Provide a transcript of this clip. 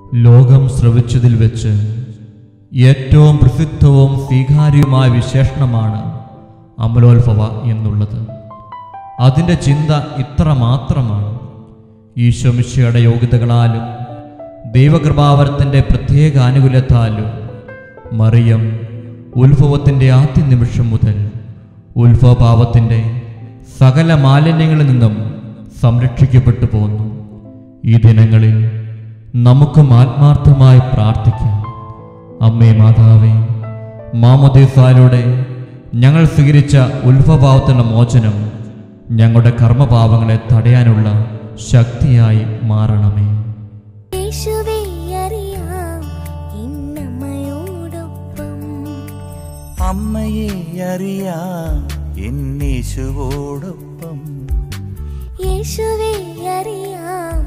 ലോകം ശ്രവിച്ചതിൽ വെച്ച് ഏറ്റവും പ്രസിദ്ധവും സ്വീകാര്യവുമായ വിശേഷണമാണ് അമലോത്ഭവ എന്നുള്ളത് അതിൻ്റെ ചിന്ത ഇത്ര മാത്രമാണ് ഈശോമിശയുടെ യോഗ്യതകളാലും ദൈവകൃപാവരത്തിൻ്റെ പ്രത്യേക ആനുകൂല്യത്താലും മറിയം ഉത്ഭവത്തിൻ്റെ ആദ്യ നിമിഷം മുതൽ ഉത്ഭവഭാവത്തിൻ്റെ സകല മാലിന്യങ്ങളിൽ നിന്നും സംരക്ഷിക്കപ്പെട്ടു പോന്നു ഈ ദിനങ്ങളിൽ നമുക്കും ആത്മാർത്ഥമായി പ്രാർത്ഥിക്കാം അമ്മേ മാതാവേ മാമോദീസായിലൂടെ ഞങ്ങൾ സ്വീകരിച്ച ഉത്ഭവഭാവത്തിൻ്റെ മോചനം ഞങ്ങളുടെ കർമ്മപാപങ്ങളെ തടയാനുള്ള ശക്തിയായി മാറണമേ യേശുവേ അറിയാം ഇന്നമ്മയോടൊപ്പം അമ്മയെ അറിയാം എന്നേശുവോടൊപ്പം യേശുവേ അറിയാം